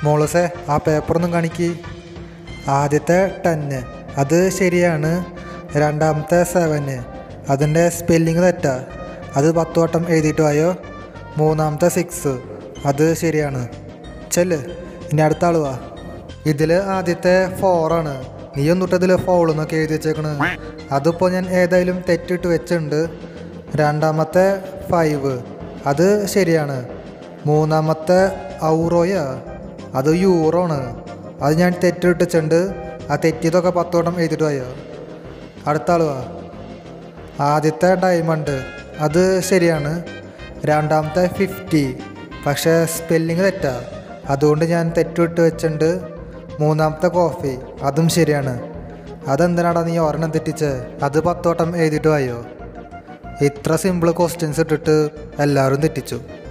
മോളസേ ആ പേപ്പറൊന്നും കാണിക്ക് ആദ്യത്തെ ടെന്ന് അത് ശരിയാണ് രണ്ടാമത്തെ സെവന് അതിൻ്റെ സ്പെല്ലിങ് തെറ്റാ അത് പത്ത് വട്ടം എഴുതിയിട്ട് വായോ മൂന്നാമത്തെ സിക്സ് അത് ശരിയാണ് ചെല്ല് ഇനി അടുത്ത ആൾ വാ ഇതിൽ ആദ്യത്തെ ഫോറാണ് നീ ഒന്നിട്ടതിൽ ഫോൾ എന്നൊക്കെ എഴുതി വെച്ചേക്കണ് അതിപ്പോൾ ഞാൻ ഏതായാലും തെറ്റിട്ട് വെച്ചിട്ടുണ്ട് രണ്ടാമത്തെ ഫൈവ് അത് ശരിയാണ് മൂന്നാമത്തെ ഔറോയാ അത് യൂറോ ആണ് അത് ഞാൻ തെറ്റിട്ട് വെച്ചിട്ടുണ്ട് ആ തെറ്റിയതൊക്കെ പത്തോട്ടം എഴുതിയിട്ട് പോയോ അടുത്ത ആൾ വാ ആദ്യത്തെ ഡയമണ്ട് അത് ശരിയാണ് രണ്ടാമത്തെ ഫിഫ്റ്റി പക്ഷേ സ്പെല്ലിങ് തെറ്റാ അതുകൊണ്ട് ഞാൻ തെറ്റിട്ട് വെച്ചിട്ടുണ്ട് മൂന്നാമത്തെ കോഫി അതും ശരിയാണ് അതെന്തിനാടാ നീ ഒരെണ്ണം തെറ്റിച്ച് അത് പത്തോട്ടം എഴുതിയിട്ട് പോയോ ഇത്ര സിമ്പിൾ ക്വസ്റ്റ്യൻസ് ഇട്ടിട്ട് എല്ലാവരും തെറ്റിച്ചു